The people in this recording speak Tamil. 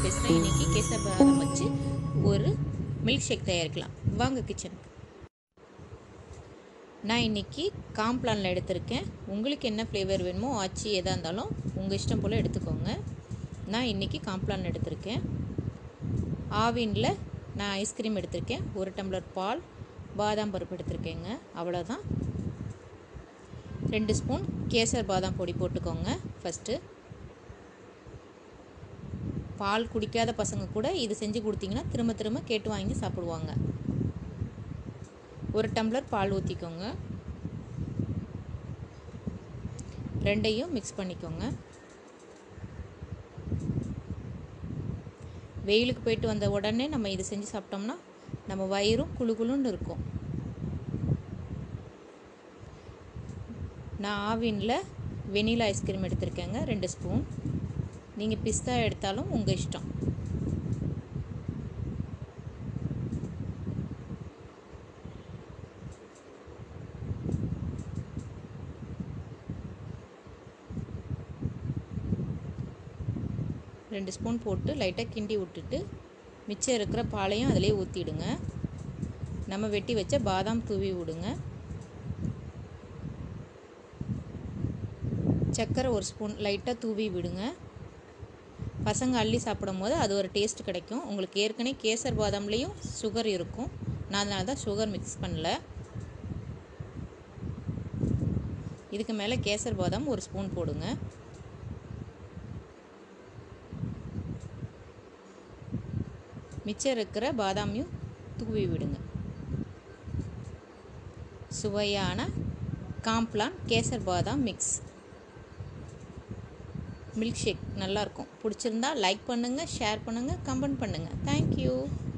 பேசுகிறேன் இன்றைக்கி கேசர் பாதாம் வச்சு ஒரு மில்க் ஷேக் தயாரிக்கலாம் வாங்க கிச்சனுக்கு நான் இன்றைக்கி காம்ப்ளானில் எடுத்திருக்கேன் உங்களுக்கு என்ன ஃப்ளேவர் வேணுமோ ஆச்சி எதாக இருந்தாலும் உங்கள் இஷ்டம் போல் எடுத்துக்கோங்க நான் இன்றைக்கி காம்ப்ளான் எடுத்திருக்கேன் ஆவினில் நான் ஐஸ்கிரீம் எடுத்திருக்கேன் ஒரு டம்ளர் பால் பாதாம் பருப்பு எடுத்திருக்கேங்க அவ்வளோதான் ரெண்டு ஸ்பூன் கேசர் பாதாம் பொடி போட்டுக்கோங்க ஃபஸ்ட்டு பால் குடிக்காத பசங்க கூட இது செஞ்சு கொடுத்தீங்கன்னா திரும்ப திரும்ப கேட்டு வாங்கி சாப்பிடுவாங்க ஒரு டம்ளர் பால் ஊற்றிக்கோங்க ரெண்டையும் மிக்ஸ் பண்ணிக்கோங்க வெயிலுக்கு போயிட்டு வந்த உடனே நம்ம இது செஞ்சு சாப்பிட்டோம்னா நம்ம வயிறும் குழு குழுன்னு இருக்கும் நான் ஆவினில் வெனிலா ஐஸ்கிரீம் எடுத்திருக்கேங்க ரெண்டு ஸ்பூன் நீங்கள் பிஸ்தா எடுத்தாலும் உங்கள் இஷ்டம் ரெண்டு ஸ்பூன் போட்டு லைட்டாக கிண்டி விட்டுட்டு மிச்சம் இருக்கிற பாலையும் அதிலே ஊற்றிடுங்க நம்ம வெட்டி வச்ச பாதாம் தூவி விடுங்க சர்க்கரை ஒரு ஸ்பூன் லைட்டாக தூவி விடுங்க பசங்க அள்ளி சாப்பிடும் போது அது ஒரு டேஸ்ட் கிடைக்கும் உங்களுக்கு ஏற்கனவே கேசர் பாதாம்லேயும் சுகர் இருக்கும் நான் அதனால தான் சுகர் மிக்ஸ் பண்ணல இதுக்கு மேலே கேசர் பாதாம் ஒரு ஸ்பூன் போடுங்க மிச்சம் இருக்கிற பாதாமையும் தூவி விடுங்க சுவையான காம்ப்ளான் கேசர் பாதாம் மிக்ஸ் மில்க் ஷேக் நல்லாயிருக்கும் பிடிச்சிருந்தா லைக் பண்ணுங்கள் ஷேர் பண்ணுங்கள் கமெண்ட் பண்ணுங்கள் தேங்க்யூ